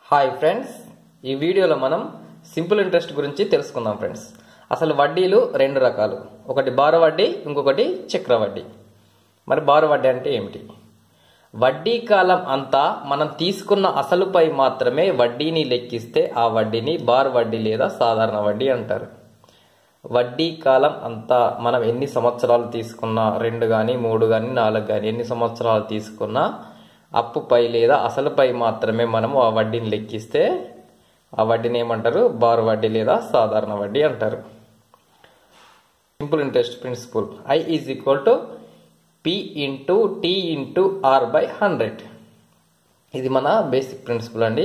hi friends ఈ వీడియోలో మనం సింపుల్ ఇంట్రెస్ట్ గురించి తెలుసుకుందాం ఫ్రెండ్స్ అసలు వడ్డీలు రెండు రకాలు ఒకటి బార వడ్డీ ఇంకొకటి చక్ర వడ్డీ మరి బార వడ్డీ అంటే ఏమిటి వడ్డీ కాలం అంతా మనం తీసుకున్న అసలుపై మాత్రమే వడ్డీని లెక్కిస్తే ఆ వడ్డీని బార్ వడ్డీ లేదా సాధారణ వడ్డీ అంటారు వడ్డీ కాలం అంతా మనం ఎన్ని సంవత్సరాలు తీసుకున్నా రెండు కానీ మూడు కానీ నాలుగు కానీ ఎన్ని సంవత్సరాలు తీసుకున్నా అప్పుపై లేదా అసలుపై మాత్రమే మనము ఆ వడ్డీని లెక్కిస్తే ఆ వడ్డీని ఏమంటారు బార్ వడ్డీ లేదా సాధారణ వడ్డీ అంటారు simple interest principal I is equal to P into T into R by hundred ఇది మన బేసిక్ ప్రిన్సిపల్ అండి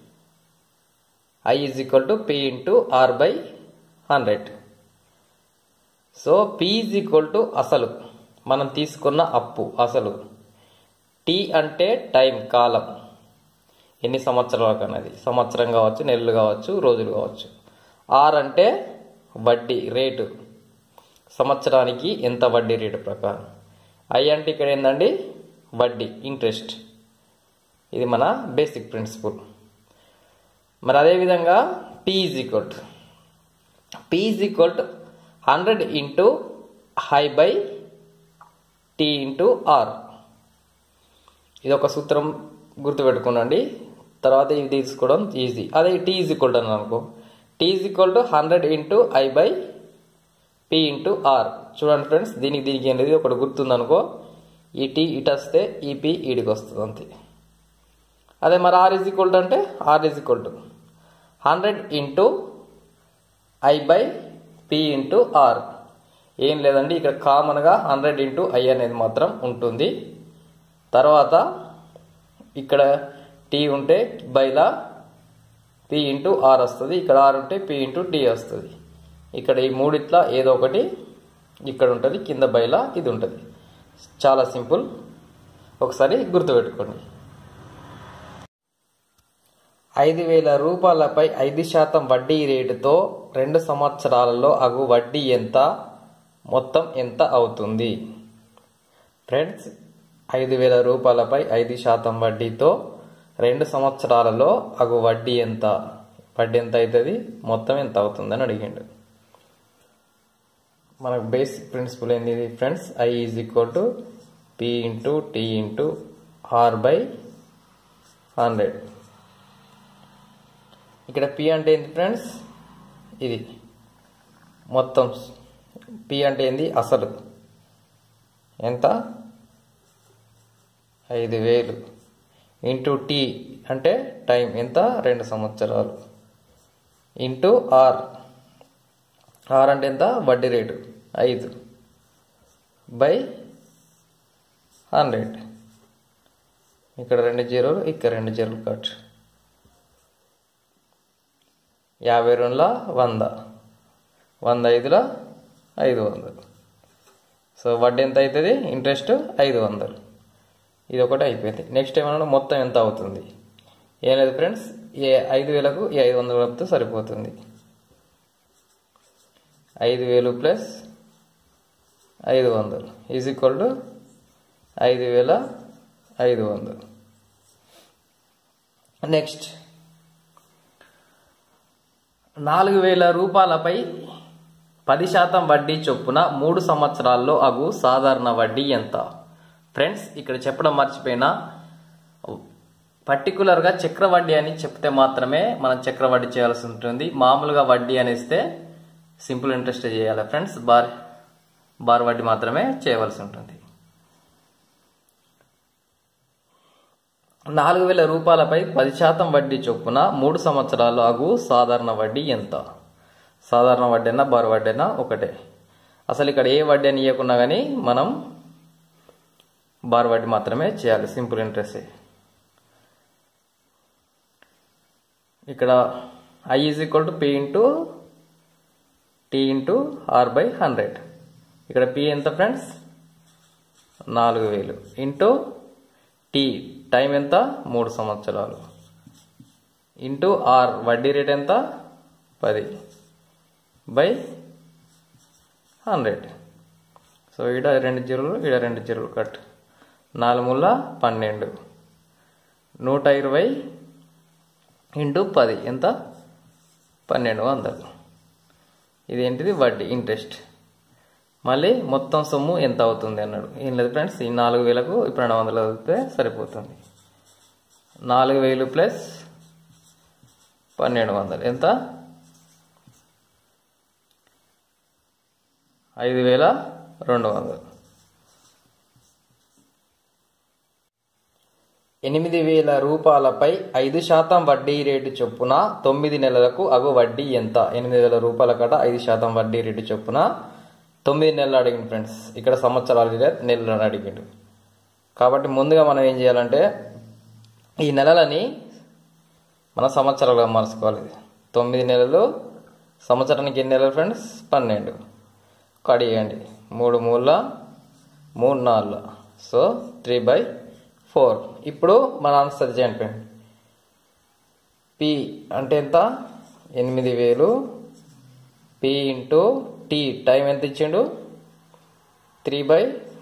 I is equal to P into R by hundred so P is equal to అసలు మనం తీసుకున్న అప్పు అసలు టీ అంటే time కాలం ఎన్ని సంవత్సరాలకు అన్నది సంవత్సరం కావచ్చు నెలలు కావచ్చు రోజులు కావచ్చు ఆర్ అంటే వడ్డీ రేటు సంవత్సరానికి ఎంత వడ్డీ రేటు ప్రకారం ఐ అంటే ఇక్కడ ఏంటండి వడ్డీ ఇంట్రెస్ట్ ఇది మన బేసిక్ ప్రిన్సిపల్ మరి అదేవిధంగా P is equal to P is equal to hundred into I by T into R ఇది ఒక సూత్రం గుర్తుపెట్టుకోనండి తర్వాత ఇది తీసుకోవడం ఈజీ అదే టీ ఈజ్ ఈక్వల్ టు అనుకో T is equal to hundred into I by P into R చూడండి ఫ్రెండ్స్ దీనికి దీనికి అనేది ఒకటి గుర్తుందనుకో ఈ టీ ఇటు వస్తే ఈ పి ఈడికి వస్తుంది అంతే అదే మరి ఆర్ ఈజ్ ఈక్వల్ టు అంటే R is equal to hundred into I by P into R ఏం లేదండి ఇక్కడ కామన్గా హండ్రెడ్ ఇంటూ ఐ అనేది మాత్రం ఉంటుంది తర్వాత ఇక్కడ టీ ఉంటే బైలా పి ఇంటూ ఆర్ వస్తుంది ఇక్కడ ఆర్ ఉంటే పి ఇంటూ టీ వస్తుంది ఇక్కడ ఈ మూడిట్లా ఏదో ఒకటి ఇక్కడ ఉంటుంది కింద బైలా ఇది ఉంటుంది చాలా సింపుల్ ఒకసారి గుర్తుపెట్టుకోండి ఐదు వేల రూపాయలపై ఐదు శాతం వడ్డీ రేటుతో రెండు సంవత్సరాలలో అగు వడ్డీ ఎంత మొత్తం ఎంత అవుతుంది ఫ్రెండ్స్ ఐదు వేల రూపాయలపై ఐదు శాతం వడ్డీతో రెండు సంవత్సరాలలో అగు వడ్డీ ఎంత వడ్డీ ఎంత అవుతుంది మొత్తం ఎంత అవుతుందని అడిగిండు మనకు బేసిక్ ప్రిన్సిపల్ ఏంది friends I is equal to P into T into R by hundred ఇక్కడ పి అంటే ఏంది ఫ్రెండ్స్ ఇది మొత్తం పి అంటే ఏంది అసలు ఎంత ఐదు వేలు ఇంటూ టీ అంటే టైం ఎంత రెండు సంవత్సరాలు ఇంటూ ఆర్ ఆర్ అంటే ఎంత వడ్డీ రేటు ఐదు బై హండ్రెడ్ ఇక్కడ రెండు జీరోలు ఇక్కడ రెండు జీరోలు కట్ యాభై రెండుల వంద వంద ఐదుల ఐదు వందలు సో వడ్డీ ఎంత అవుతుంది ఇంట్రెస్ట్ ఐదు వందలు ఇది ఒకటి అయిపోయింది నెక్స్ట్ ఏమన్నా మొత్తం ఎంత అవుతుంది ఏం లేదు ఫ్రెండ్స్ ఏ ఐదు వేలకు ఈ ఐదు వందలు కలిపితే సరిపోతుంది ఐదు వేలు ప్లస్ ఐదు వందలు ఈజ్ ఈక్వల్ టు ఐదు వేల ఐదు వందలు నెక్స్ట్ నాలుగు వేల రూపాయలపై పది శాతం వడ్డీ చొప్పున మూడు సంవత్సరాల్లో అగు సాధారణ వడ్డీ ఎంత ఫ్రెండ్స్ ఇక్కడ చెప్పడం మర్చిపోయినా పర్టికులర్గా చక్ర వడ్డీ అని చెప్తే మాత్రమే మనం చక్ర వడ్డీ చేయాల్సి ఉంటుంది మామూలుగా వడ్డీ అనేస్తే సింపుల్ ఇంట్రెస్ట్ చేయాలి ఫ్రెండ్స్ బార్ బార్ వడ్డీ మాత్రమే చేయవలసి ఉంటుంది నాలుగు వేల రూపాయలపై పది శాతం వడ్డీ చొప్పున మూడు సంవత్సరాలు అగు సాధారణ వడ్డీ ఎంత సాధారణ వడ్డీ అయినా బార్ వడ్డీ అయినా ఒకటే అసలు ఇక్కడ ఏ వడ్డీ అని ఇవ్వకున్నా కానీ మనం బార్ వడ్డీ మాత్రమే చేయాలి సింపుల్ ఇంట్రెస్ట్ ఇక్కడ I is equal to P into T into R by hundred ఇక్కడ పి ఎంత ఫ్రెండ్స్ నాలుగు వేలు ఇంటూ టీ టైం ఎంత మూడు సంవత్సరాలు ఇంటూ ఆర్ వడ్డీ రేట్ ఎంత పది బై హండ్రెడ్ సో ఈడ రెండు జీరోలు ఈడ రెండు జీరోలు కట్ నాలుగు ముళ్ళ పన్నెండు నూట ఇరవై ఇంటూ పది ఎంత పన్నెండు వందలు ఇదేంటిది వడ్డీ ఇంట్రెస్ట్ మళ్ళీ మొత్తం సొమ్ము ఎంత అవుతుంది అన్నాడు ఏం లేదు ఫ్రెండ్స్ ఈ నాలుగు వేలకు ఇప్పుడు రెండు వందలు చదివితే సరిపోతుంది నాలుగు వేలు ప్లస్ పన్నెండు వందలు ఎంత ఐదు వేల రెండు వందలు ఎనిమిది వేల రూపాయలపై ఐదు శాతం వడ్డీ రేటు చొప్పున తొమ్మిది నెలలకు అగు వడ్డీ ఎంత ఎనిమిది వేల రూపాయల కట ఐదు శాతం వడ్డీ రేటు చొప్పున తొమ్మిది నెలలు అడిగిండు ఫ్రెండ్స్ ఇక్కడ సంవత్సరాలు లేదు నెలలు అడిగిండు కాబట్టి ముందుగా మనం ఏం చేయాలంటే ఈ నెలలని మన సంవత్సరాలుగా మార్చుకోవాలి తొమ్మిది నెలలు సంవత్సరానికి ఎన్ని నెలలు ఫ్రెండ్స్ పన్నెండు కడియండి మూడు మూల మూడు నాలుగు సో త్రీ బై ఫోర్ ఇప్పుడు మన ఆన్సర్ చేయండి ఫ్రెండ్ పి అంటే ఎంత ఎనిమిది వేలు పి ఇంటూ టీ టైం ఎంత ఇచ్చిండు three by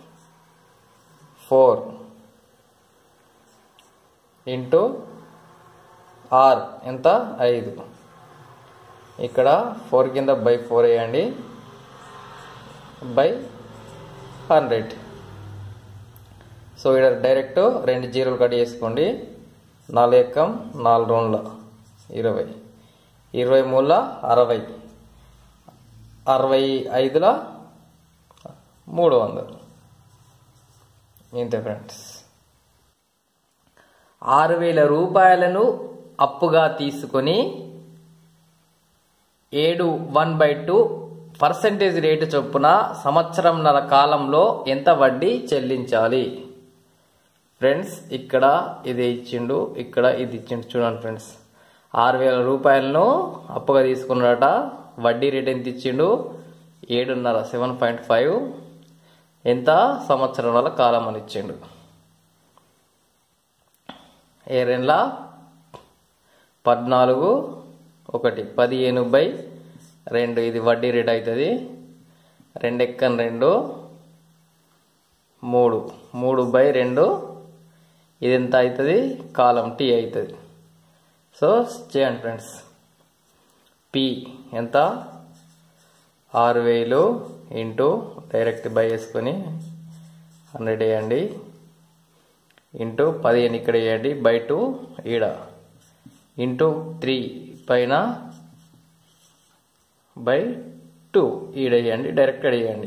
four into R ఎంత ఐదు ఇక్కడ ఫోర్ కింద బై ఫోర్ వేయండి బై హండ్రెడ్ సో ఇక్కడ డైరెక్ట్ రెండు జీరోలు కట్ చేసుకోండి నాలుగు ఎక్కం నాలుగు రెండుల ఇరవై ఇరవై మూడుల అరవై అరవై ఐదుల మూడు వందలు ఇంతే ఫ్రెండ్స్ ఆరు వేల రూపాయలను అప్పుగా తీసుకొని ఏడు one by two percentage rate చొప్పున సంవత్సరంన్నర కాలంలో ఎంత వడ్డీ చెల్లించాలి ఫ్రెండ్స్ ఇక్కడ ఇది ఇచ్చిండు ఇక్కడ ఇది ఇచ్చిండు చూడండి ఫ్రెండ్స్ ఆరు వేల రూపాయలను అప్పుగా తీసుకున్నాడట వడ్డీ రేట్ ఎంత ఇచ్చిండు ఏడున్నర సెవెన్ పాయింట్ ఫైవ్ ఎంత సంవత్సరాల కాలం అని ఇచ్చిండు ఏ రెండ్ల పద్నాలుగు ఒకటి పదిహేను బై రెండు ఇది వడ్డీ రేట్ అవుతుంది రెండు ఎక్కని రెండు మూడు మూడు బై రెండు ఇది ఎంత అవుతుంది కాలం టీ అవుతుంది సో చేయండి ఫ్రెండ్స్ పి ఎంత ఆరు వేలు ఇంటూ డైరెక్ట్ బై వేసుకొని హండ్రెడ్ వేయండి ఇంటూ పదిహేను ఇక్కడ వేయండి బై టూ ఈడ ఇంటూ త్రీ పైన బై టూ ఈడ వేయండి డైరెక్ట్ వేయండి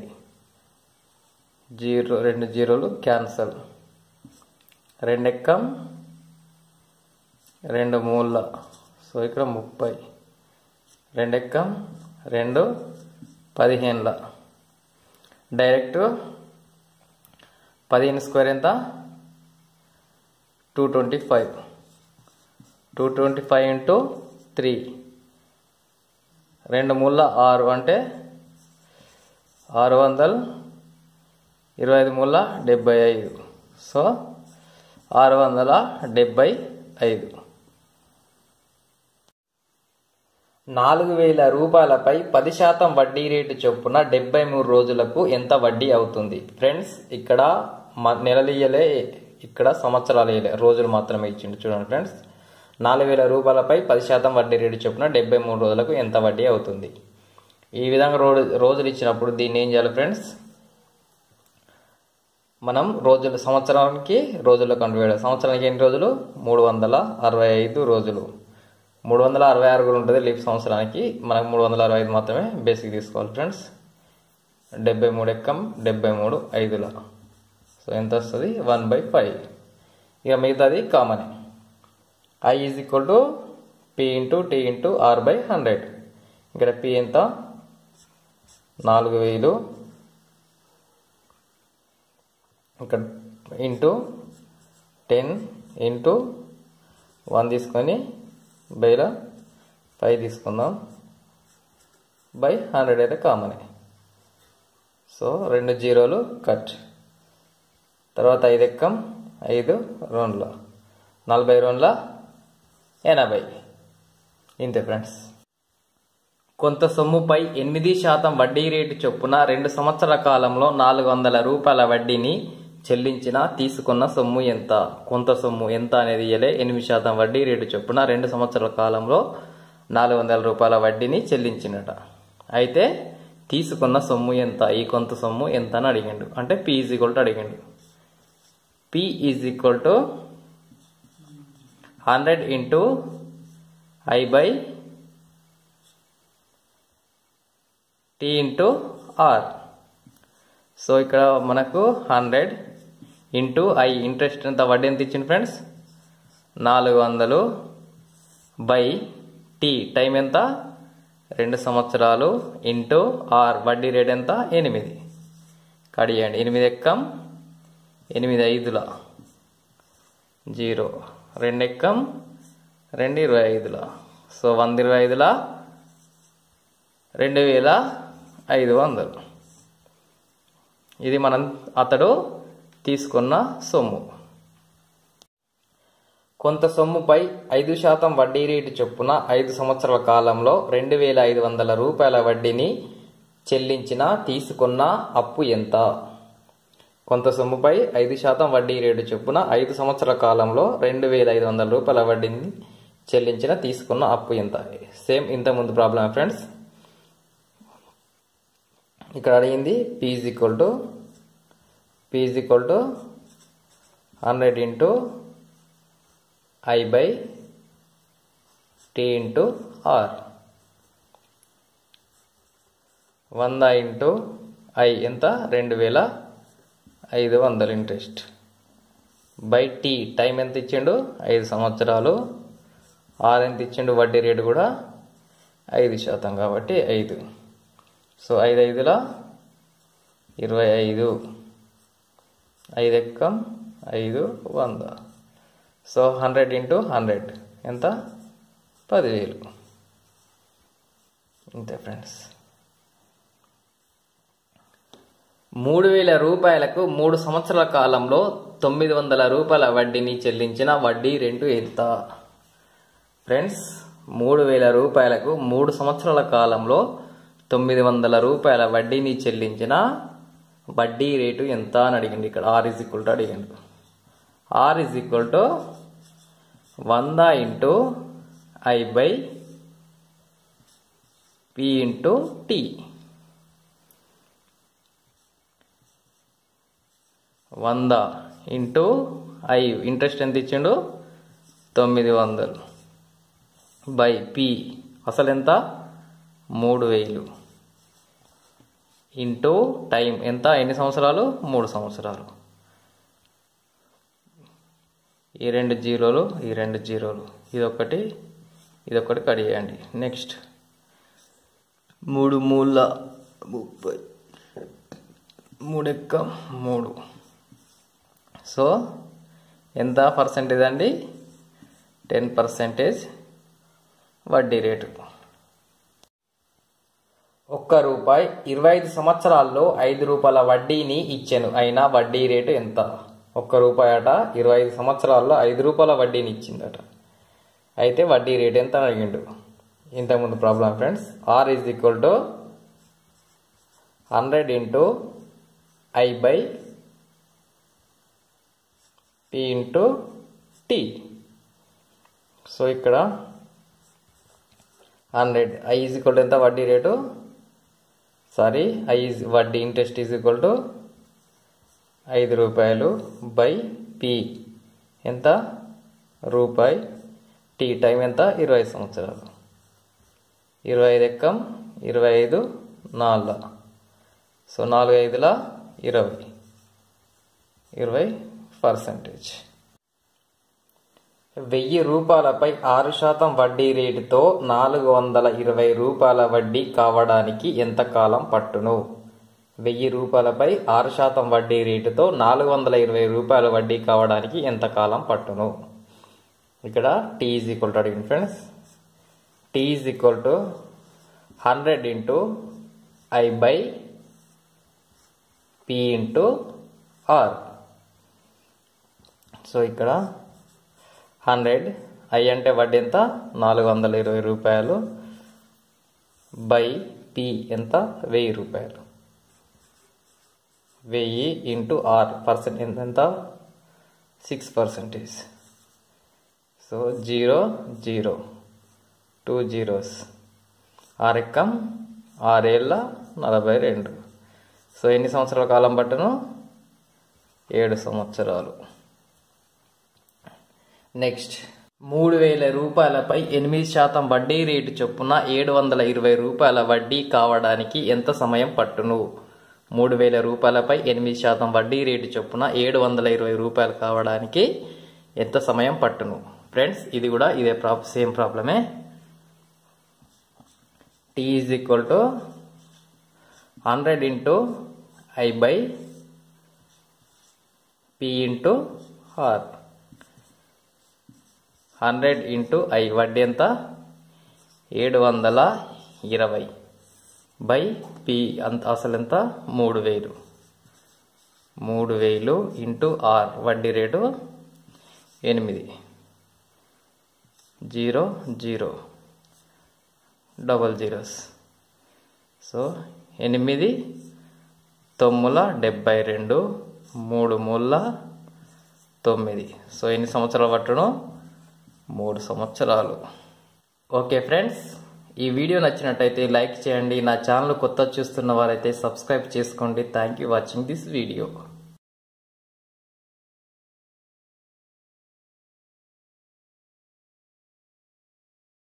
జీరో రెండు జీరోలు క్యాన్సల్ రెండు ఎక్కం రెండు మూల సో ఇక్కడ ముప్పై రెండు ఎక్కం రెండు పదిహేనుల డైరెక్ట్ పదిహేను స్క్వేర్ ఎంత two twenty five two twenty five into three రెండు మూల ఆరు అంటే ఆరు వందలు ఇరవై ఐదు మూల డెబ్బై ఐదు సో ఆరు వందల డెబ్బై ఐదు నాలుగు వేల రూపాయలపై పది శాతం వడ్డీ రేటు చొప్పున డెబ్బై మూడు రోజులకు ఎంత వడ్డీ అవుతుంది ఫ్రెండ్స్ ఇక్కడ మ- నెలలియలే ఇక్కడ సంవత్సరాలు వేయలే రోజులు మాత్రమే ఇచ్చిండు చూడండి ఫ్రెండ్స్ నాలుగు వేల రూపాయలపై పది శాతం వడ్డీ రేటు చొప్పున డెబ్బై మూడు రోజులకు ఎంత వడ్డీ అవుతుంది ఈ విధంగా రో రోజులు ఇచ్చినప్పుడు దీన్ని ఏం చేయాలి ఫ్రెండ్స్ మనం రోజులు సంవత్సరానికి రోజుల్లో కన్వర్ట్ చేయాలి సంవత్సరానికి ఎన్ని రోజులు మూడు వందల అరవై ఐదు రోజులు మూడు వందల అరవై ఆరు కూడా ఉంటుంది లీప్ సంవత్సరానికి మనకు మూడు వందల అరవై ఐదు మాత్రమే బేసిక్ తీసుకోవాలి ఫ్రెండ్స్ డెబ్బై మూడు ఎక్కం డెబ్బై మూడు ఐదుల సో ఎంత వస్తుంది వన్ బై ఫైవ్ ఇక మిగతాది common I is equal to P into T into R by hundred ఇక్కడ పి ఎంత నాలుగు వేలు ఇక్కడ ఇంటూ టెన్ ఇంటూ వన్ తీసుకొని బైల ఫైవ్ తీసుకుందాం బై హండ్రెడ్ అయితే కామనే సో రెండు జీరోలు కట్ తర్వాత ఐదు ఎక్కం ఐదు రెండుల నలభై రెండుల ఎనభై ఇంతే ఫ్రెండ్స్ కొంత సొమ్ముపై ఎనిమిది శాతం వడ్డీ రేటు చొప్పున రెండు సంవత్సరాల కాలంలో నాలుగు వందల రూపాయల వడ్డీని చెల్లించిన తీసుకున్న సొమ్ము ఎంత కొంత సొమ్ము ఎంత అనేది ఇయ్యలే ఎనిమిది శాతం వడ్డీ రేటు చొప్పున రెండు సంవత్సరాల కాలంలో నాలుగు వందల రూపాయల వడ్డీని చెల్లించినట అయితే తీసుకున్న సొమ్ము ఎంత ఈ కొంత సొమ్ము ఎంత అని అడిగిండు అంటే పి ఈజ్ ఈక్వల్ టు అడిగిండు P is equal to hundred into I by T into R so ఇక్కడ మనకు హండ్రెడ్ ఇంటూ ఐ ఇంట్రెస్ట్ ఎంత వడ్డీ ఎంత ఇచ్చింది ఫ్రెండ్స్ నాలుగు వందలు బై టీ టైం ఎంత రెండు సంవత్సరాలు ఇంటూ ఆర్ వడ్డీ రేట్ ఎంత ఎనిమిది కడియండి ఎనిమిది ఎక్కం ఎనిమిది ఐదుల జీరో రెండు ఎక్కం రెండు ఇరవై ఐదుల సో వంద ఇరవై ఐదుల రెండు వేల ఐదు వందలు ఇది మనం అతడు తీసుకున్న సొమ్ము కొంత సొమ్ముపై ఐదు శాతం వడ్డీ రేటు చొప్పున ఐదు సంవత్సరాల కాలంలో రెండు వేల ఐదు వందల రూపాయల వడ్డీని చెల్లించిన తీసుకున్న అప్పు ఎంత కొంత సొమ్ముపై ఐదు శాతం వడ్డీ రేటు చొప్పున ఐదు సంవత్సరాల కాలంలో రెండు వేల ఐదు వందల రూపాయల వడ్డీని చెల్లించిన తీసుకున్న అప్పు ఎంత సేమ్ ఇంత ముందు ప్రాబ్లమ్ ఫ్రెండ్స్ ఇక్కడ అడిగింది P is equal to P is equal to hundred into I by T into R వంద ఇంటూ ఐ ఎంత రెండు వేల ఐదు వందలు ఇంట్రెస్ట్ బై టీ టైం ఎంత ఇచ్చిండు ఐదు సంవత్సరాలు ఆర్ ఎంత ఇచ్చిండు వడ్డీ రేటు కూడా ఐదు శాతం కాబట్టి ఐదు సో ఐదు ఐదుల ఇరవై ఐదు ఐదు ఎక్కం ఐదు వంద సో హండ్రెడ్ ఇంటూ హండ్రెడ్ ఎంత పదివేలు అంతే ఫ్రెండ్స్ మూడు వేల రూపాయలకు మూడు సంవత్సరాల కాలంలో తొమ్మిది వందల రూపాయల వడ్డీని చెల్లించిన వడ్డీ రెంటు ఎంత ఫ్రెండ్స్ మూడు వేల రూపాయలకు మూడు సంవత్సరాల కాలంలో తొమ్మిది వందల రూపాయల వడ్డీని చెల్లించిన వడ్డీ రేటు ఎంత అని అడిగింది ఇక్కడ ఆర్ ఇజ్ ఈక్వల్ టు అడిగిండు ఆర్ ఇజ్ ఈక్వల్ టు వంద into I by P into T వంద ఇంటూ ఐ ఇంట్రెస్ట్ ఎంత ఇచ్చిండు తొమ్మిది వందలు బై పి అసలు ఎంత మూడు వేలు ఇంటూ టైం ఎంత ఎన్ని సంవత్సరాలు మూడు సంవత్సరాలు ఈ రెండు జీరోలు ఈ రెండు జీరోలు ఇదొకటి ఇదొకటి కడిగేయండి నెక్స్ట్ మూడు మూల ముప్పై మూడెక్క మూడు సో ఎంత పర్సెంటేజ్ అండి టెన్ పర్సెంటేజ్ వడ్డీ రేటు ఒక్క రూపాయి ఇరవై ఐదు సంవత్సరాల్లో ఐదు రూపాయల వడ్డీని ఇచ్చాను అయినా వడ్డీ రేటు ఎంత ఒక్క రూపాయి అట ఇరవై ఐదు సంవత్సరాల్లో ఐదు రూపాయల వడ్డీని ఇచ్చిందట అయితే వడ్డీ రేట్ ఎంత అని అడిగిండు ఇంతకుముందు problem friends R is equal to hundred into I by P into T so ఇక్కడ hundred I is equal to ఎంత వడ్డీ రేటు సారీ ఐ ఈజ్ వడ్డీ ఇంట్రెస్ట్ ఈజ్ ఈక్వల్ టు ఐదు రూపాయలు బై పి ఎంత రూపాయి టీ టైం ఎంత ఇరవై సంవత్సరాలు ఇరవై ఐదు ఎక్కం ఇరవై ఐదు నాలుగు సో నాలుగు ఐదుల ఇరవై ఇరవై పర్సెంటేజ్ వెయ్యి రూపాయలపై ఆరు శాతం వడ్డీ రేటుతో నాలుగు వందల ఇరవై రూపాయల వడ్డీ కావడానికి ఎంత కాలం పట్టును వెయ్యి రూపాయలపై ఆరు శాతం వడ్డీ రేటుతో నాలుగు వందల ఇరవై రూపాయల వడ్డీ కావడానికి ఎంత కాలం పట్టును ఇక్కడ టీ ఈజ్ ఈక్వల్ టు అడిగింది friends T is equal to hundred into I by P into R so ఇక్కడ హండ్రెడ్ ఐ అంటే వడ్డీ ఎంత నాలుగు వందల ఇరవై రూపాయలు బై పి ఎంత వెయ్యి రూపాయలు వెయ్యి ఇంటూ ఆర్ పర్సెంట్ ఎంత six percentage so zero zero two zeros ఆరెక్కం ఆరేళ్ళ నలభై రెండు సో ఎన్ని సంవత్సరాల కాలం పట్టును ఏడు సంవత్సరాలు నెక్స్ట్ మూడు వేల రూపాయలపై ఎనిమిది శాతం వడ్డీ రేటు చొప్పున ఏడు వందల ఇరవై రూపాయల వడ్డీ కావడానికి ఎంత సమయం పట్టును మూడు వేల రూపాయలపై ఎనిమిది శాతం వడ్డీ రేటు చొప్పున ఏడు వందల ఇరవై రూపాయలు కావడానికి ఎంత సమయం పట్టును ఫ్రెండ్స్ ఇది కూడా ఇదే ప్రాబ్ సేమ్ ప్రాబ్లమే T is equal to hundred into I by P into R hundred into I వడ్డీ ఎంత ఏడు వందల ఇరవై బై పి అంత అసలు ఎంత మూడు వేలు మూడు వేలు ఇంటూ ఆర్ వడ్డీ రేటు ఎనిమిది zero zero double zeros so ఎనిమిది తొమ్మిల డెబ్బై రెండు మూడు మూల తొమ్మిది సో ఎన్ని సంవత్సరాలు పట్టును మూడు సంవత్సరాలు ఓకే ఫ్రెండ్స్ ఈ వీడియో నచ్చినట్టయితే లైక్ చేయండి నా ఛానల్ కొత్త చూస్తున్న వారైతే సబ్స్క్రైబ్ చేసుకోండి thank you watching this video